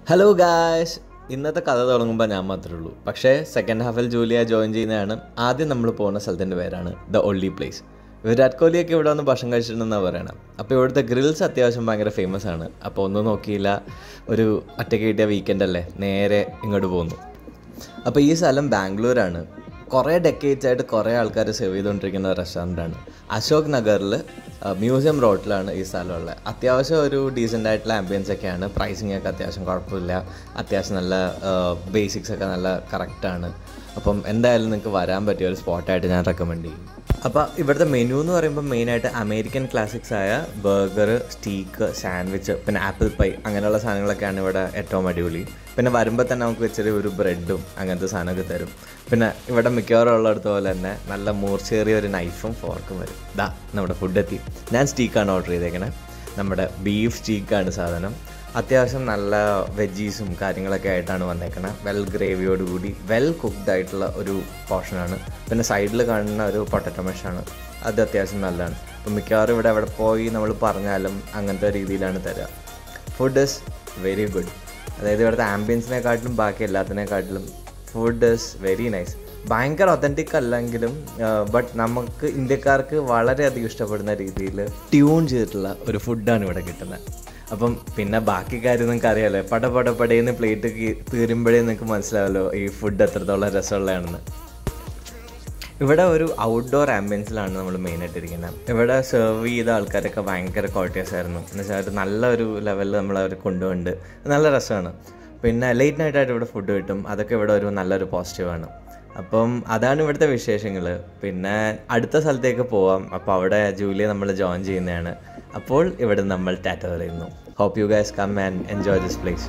hello guys ഇന്നത്തെ കഥ തുടങ്ങുമ്പോൾ ഞാൻ മാത്രമേ ഉള്ളൂ പക്ഷേ സെക്കൻഡ് ഹാഫിൽ ജൂലിയ ജോയിൻ ചെയ്യുന്നതാണ് ആദ്യം നമ്മൾ പോകുന്ന സ്ഥലത്തിൻ്റെ പേരാണ് ദ ഒള്ളി പ്ലേസ് വിരാട് കോഹ്ലിയൊക്കെ ഇവിടെ വന്ന് ഭക്ഷണം കഴിച്ചിട്ടുണ്ടെന്നാണ് പറയണം അപ്പോൾ ഇവിടുത്തെ ഗ്രിൽസ് അത്യാവശ്യം ഭയങ്കര ഫേമസ് ആണ് അപ്പോൾ ഒന്നും നോക്കിയില്ല ഒരു ഒറ്റയ്ക്ക് കിട്ടിയ വീക്കെൻഡ് അല്ലേ നേരെ ഇങ്ങോട്ട് പോന്നു അപ്പോൾ ഈ സ്ഥലം ബാംഗ്ലൂരാണ് കുറേ ഡെക്കേറ്റ്സ് ആയിട്ട് കുറേ ആൾക്കാർ സെർവ് ചെയ്തുകൊണ്ടിരിക്കുന്ന റെസ്റ്റോറൻ്റാണ് അശോക് നഗറിൽ മ്യൂസിയം റോഡിലാണ് ഈ സ്ഥലമുള്ളത് അത്യാവശ്യം ഒരു ഡീസൻ്റ് ആയിട്ടുള്ള ആംബിയൻസ് ഒക്കെയാണ് പ്രൈസിങ് ഒക്കെ അത്യാവശ്യം കുഴപ്പമില്ല അത്യാവശ്യം നല്ല ബേസിക്സ് ഒക്കെ നല്ല കറക്റ്റാണ് അപ്പം എന്തായാലും നിങ്ങൾക്ക് വരാൻ പറ്റിയ ഒരു സ്പോട്ടായിട്ട് ഞാൻ റെക്കമെൻഡ് ചെയ്യും അപ്പോൾ ഇവിടുത്തെ മെനു എന്ന് പറയുമ്പോൾ മെയിനായിട്ട് അമേരിക്കൻ ക്ലാസിക്സ് ആയ ബർഗർ സ്റ്റീക്ക് സാൻഡ്വിച്ച് പിന്നെ ആപ്പിൾ പൈ അങ്ങനെയുള്ള സാധനങ്ങളൊക്കെയാണ് ഇവിടെ ഏറ്റവും അടിപൊളി പിന്നെ വരുമ്പോൾ തന്നെ നമുക്ക് വെച്ചൊരു ഒരു ബ്രെഡും അങ്ങനത്തെ സാധനമൊക്കെ തരും പിന്നെ ഇവിടെ മിക്കവാറും ഉള്ളിടത്ത് പോലെ തന്നെ നല്ല മൂർച്ചേറിയ ഒരു നൈഫും ഫോർക്കും വരും ദാ നമ്മുടെ ഫുഡ് എത്തി ഞാൻ സ്റ്റീക്കാണ് ഓർഡർ ചെയ്തേക്കണേ നമ്മുടെ ബീഫ് സ്റ്റീക്കാണ് സാധനം അത്യാവശ്യം നല്ല വെജീസും കാര്യങ്ങളൊക്കെ ആയിട്ടാണ് വന്നേക്കണത് വെൽ ഗ്രേവിയോട് കൂടി വെൽ കുക്ക്ഡ് ആയിട്ടുള്ള ഒരു പോർഷനാണ് പിന്നെ സൈഡിൽ കാണുന്ന ഒരു പൊട്ടറ്റോ മെഷാണ് അത് അത്യാവശ്യം നല്ലതാണ് അപ്പം മിക്കവാറും ഇവിടെ എവിടെ പോയി നമ്മൾ പറഞ്ഞാലും അങ്ങനത്തെ രീതിയിലാണ് തരിക ഫുഡ് ഇസ് വെരി ഗുഡ് അതായത് ഇവിടുത്തെ ആംബിയൻസിനെക്കാട്ടിലും ബാക്കി എല്ലാത്തിനെക്കാട്ടിലും ഫുഡ് ഇസ് വെരി നൈസ് ഭയങ്കര ഒത്തൻറ്റിക് അല്ലെങ്കിലും ബട്ട് നമുക്ക് ഇന്ത്യക്കാർക്ക് വളരെയധികം ഇഷ്ടപ്പെടുന്ന രീതിയിൽ ട്യൂൺ ചെയ്തിട്ടുള്ള ഒരു ഫുഡാണ് ഇവിടെ കിട്ടുന്നത് അപ്പം പിന്നെ ബാക്കി കാര്യം നിങ്ങൾക്ക് അറിയാമല്ലോ പട പട പടയെന്ന് പ്ലേറ്റ് തീരുമ്പോഴേ നിങ്ങൾക്ക് മനസ്സിലാവല്ലോ ഈ ഫുഡ് എത്രത്തോളം രസമുള്ളതാണെന്ന് ഇവിടെ ഒരു ഔട്ട്ഡോർ ആംബിയൻസിലാണ് നമ്മൾ മെയിനായിട്ട് ഇരിക്കുന്നത് ഇവിടെ സെർവ് ചെയ്ത ആൾക്കാരൊക്കെ ഭയങ്കര കോട്ടേഴ്സ് ആയിരുന്നു എന്ന് വെച്ചാൽ ഒരു നല്ലൊരു ലെവലിൽ നമ്മൾ അവർ കൊണ്ടുപോകുന്നുണ്ട് നല്ല രസമാണ് പിന്നെ ലേറ്റ് നൈറ്റായിട്ട് ഇവിടെ ഫുഡ് കിട്ടും അതൊക്കെ ഇവിടെ ഒരു നല്ലൊരു പോസിറ്റീവാണ് അപ്പം അതാണ് ഇവിടുത്തെ വിശേഷങ്ങൾ പിന്നെ അടുത്ത സ്ഥലത്തേക്ക് പോവാം അപ്പോൾ അവിടെ ജൂലിയെ നമ്മൾ ജോയിൻ ചെയ്യുന്നതാണ് അപ്പോൾ ഇവിടെ നമ്മൾ ടാറ്റ പറയുന്നു hope you guys come and enjoy this place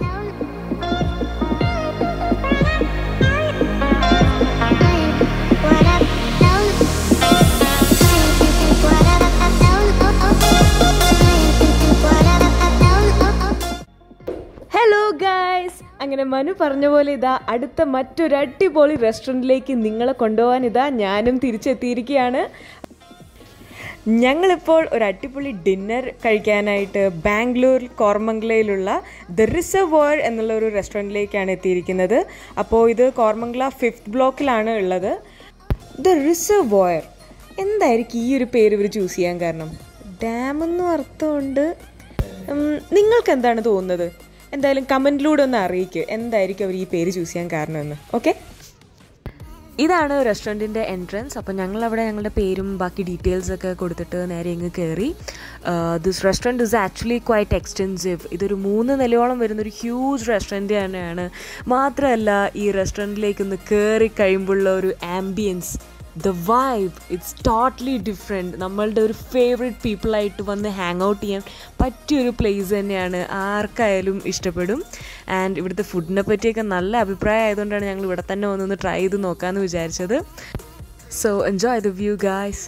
hello guys അങ്ങനെ മനു പറഞ്ഞ പോലെ ഇതാ അടുത്ത മറ്റൊരു അടിപൊളി റെസ്റ്റോറൻറ്റിലേക്ക് നിങ്ങളെ കൊണ്ടുപോകാൻ ഇതാ ഞാനും തിരിച്ചെത്തിയിരിക്കുകയാണ് ഞങ്ങളിപ്പോൾ ഒരു അടിപൊളി ഡിന്നർ കഴിക്കാനായിട്ട് ബാംഗ്ലൂർ കോർമംഗ്ലയിലുള്ള ദ റിസർവോയർ എന്നുള്ള ഒരു റെസ്റ്റോറൻറ്റിലേക്കാണ് എത്തിയിരിക്കുന്നത് അപ്പോൾ ഇത് കോർമംഗ്ല ഫിഫ്ത്ത് ബ്ലോക്കിലാണ് ഉള്ളത് ദ റിസർവോയർ എന്തായിരിക്കും ഈ ഒരു പേര് ഇവർ ചൂസ് ചെയ്യാൻ കാരണം ഡാം എന്നും അർത്ഥമുണ്ട് ഉം, നിങ്ങൾക്ക് എന്താണ് തോന്നുന്നത് എന്തായാലും കമൻറ്റിലൂടെ ഒന്ന് അറിയിക്കുക എന്തായിരിക്കും അവർ ഈ പേര് ചൂസ് ചെയ്യാൻ കാരണമെന്ന് ഓക്കെ ഇതാണ് റെസ്റ്റോറൻറ്റിൻ്റെ എൻട്രൻസ് അപ്പോൾ ഞങ്ങളവിടെ ഞങ്ങളുടെ പേരും ബാക്കി ഡീറ്റെയിൽസ് ഒക്കെ കൊടുത്തിട്ട് നേരെ ഇങ്ങ് കയറി this restaurant is actually quite extensive ഇതൊരു മൂന്ന് നിലയോളം വരുന്ന ഒരു ഹ്യൂജ് റെസ്റ്റോറൻറ്റ് തന്നെയാണ് മാത്രമല്ല ഈ റെസ്റ്റോറൻറ്റിലേക്ക് ഒന്ന് കയറി കഴിയുമ്പോഴുള്ള ഒരു ambience the vibe it's totally different നമ്മളുടെ ഒരു ഫേവറേറ്റ് പീപ്പിളായിട്ട് വന്ന് ഹാങ് ഔട്ട് ചെയ്യാൻ പറ്റിയൊരു പ്ലേസ് തന്നെയാണ് ആർക്കായാലും ഇഷ്ടപ്പെടും ആൻഡ് ഇവിടുത്തെ ഫുഡിനെ പറ്റിയൊക്കെ നല്ല അഭിപ്രായം ആയതുകൊണ്ടാണ് ഞങ്ങൾ ഇവിടെ തന്നെ വന്നൊന്ന് ട്രൈ ചെയ്ത് നോക്കാമെന്ന് വിചാരിച്ചത് so enjoy the view guys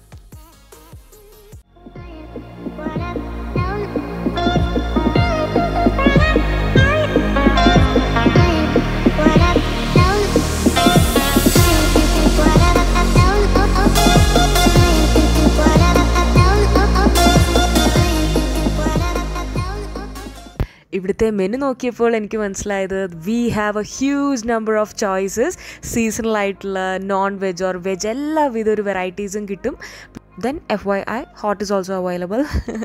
ഇവിടുത്തെ മെനു നോക്കിയപ്പോൾ എനിക്ക് മനസ്സിലായത് we have a huge number of choices seasonal ആയിട്ടുള്ള നോൺ വെജ് ഓർ വെജ് എല്ലാവിധ ഒരു വെറൈറ്റീസും കിട്ടും then F Y I hot is also available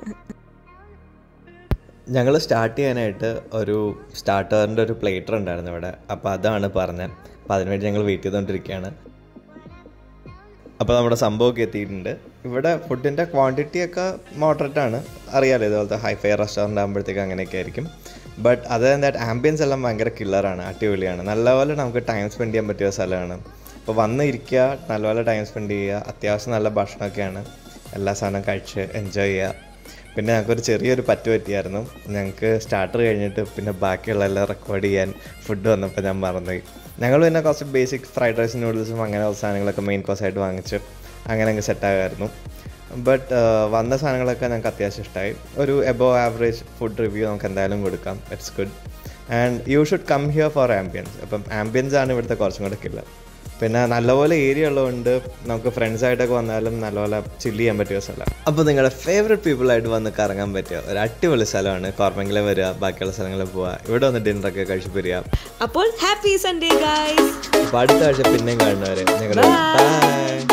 ഞങ്ങൾ സ്റ്റാർട്ട് ചെയ്യാനായിട്ട് ഒരു സ്റ്റാർട്ടറിൻ്റെ ഒരു പ്ലേറ്റർ ഉണ്ടായിരുന്നു ഇവിടെ അപ്പോൾ അതാണ് പറഞ്ഞത് അപ്പോൾ അതിനുവേണ്ടി ഞങ്ങൾ വെയിറ്റ് ചെയ്തുകൊണ്ടിരിക്കുകയാണ് അപ്പോൾ നമ്മുടെ സംഭവമൊക്കെ എത്തിയിട്ടുണ്ട് ഇവിടെ ഫുഡിൻ്റെ ക്വാണ്ടിറ്റി ഒക്കെ moderate ആണ് അറിയാലോ ഇതുപോലത്തെ ഹൈഫൈ റെസ്റ്റോറൻ്റ് ആകുമ്പോഴത്തേക്ക് അങ്ങനെയൊക്കെ ആയിരിക്കും ബട്ട് അത് ദാറ്റ് ആംബിയൻസ് എല്ലാം ഭയങ്കര കില്ലറാണ് അടിപൊളിയാണ് നല്ലപോലെ നമുക്ക് ടൈം സ്പെൻഡ് ചെയ്യാൻ പറ്റിയ സ്ഥലമാണ് അപ്പോൾ വന്ന് ഇരിക്കുക നല്ലപോലെ ടൈം സ്പെൻഡ് ചെയ്യുക അത്യാവശ്യം നല്ല ഭക്ഷണമൊക്കെയാണ് എല്ലാ സാധനവും കഴിച്ച് എൻജോയ് ചെയ്യുക പിന്നെ ഞങ്ങൾക്കൊരു ചെറിയൊരു പറ്റ് പറ്റിയായിരുന്നു ഞങ്ങൾക്ക് സ്റ്റാർട്ടർ കഴിഞ്ഞിട്ട് പിന്നെ ബാക്കിയുള്ള എല്ലാം റെക്കോർഡ് ചെയ്യാൻ ഫുഡ് വന്നപ്പോൾ ഞാൻ മറന്നുപോയി ഞങ്ങൾ പിന്നെ കുറച്ച് ബേസിക് ഫ്രൈഡ് റൈസ് നൂഡിൽസും അങ്ങനെ സാധനങ്ങളൊക്കെ മെയിൻ കോഴ്സായിട്ട് വാങ്ങിച്ച് അങ്ങനെ അങ്ങ് സെറ്റാകായിരുന്നു ബട്ട് വന്ന സാധനങ്ങളൊക്കെ ഞങ്ങൾക്ക് അത്യാവശ്യം ഇഷ്ടമായി ഒരു എബോ ആവറേജ് ഫുഡ് റിവ്യൂ നമുക്ക് എന്തായാലും കൊടുക്കാം it's good and you should come here for ambience അപ്പം ആംബിയൻസ് ആണ് ഇവിടുത്തെ കുറച്ചും കൂടെ കില്ല പിന്നെ നല്ലപോലെ ഏരിയ ഉള്ളതുകൊണ്ട് നമുക്ക് ഫ്രണ്ട്സായിട്ടൊക്കെ വന്നാലും നല്ലപോലെ ചില്ല് ചെയ്യാൻ പറ്റിയ സ്ഥലം അപ്പോൾ നിങ്ങളുടെ ഫേവറേറ്റ് പീപ്പിളായിട്ട് വന്ന് കറങ്ങാൻ പറ്റിയ ഒരു അടിപൊളി സ്ഥലമാണ് കോർമെങ്കിലെ വരിക ബാക്കിയുള്ള സ്ഥലങ്ങളിൽ പോവുക ഇവിടെ വന്ന് ഡിന്നറൊക്കെ കഴിച്ച് വരിക അപ്പോൾ ഹാപ്പി സൺഡേ ഗൈസ് അപ്പോൾ അടുത്ത ആഴ്ച പിന്നെയും കാണുന്നവരെ നിങ്ങളുടെ ബൈ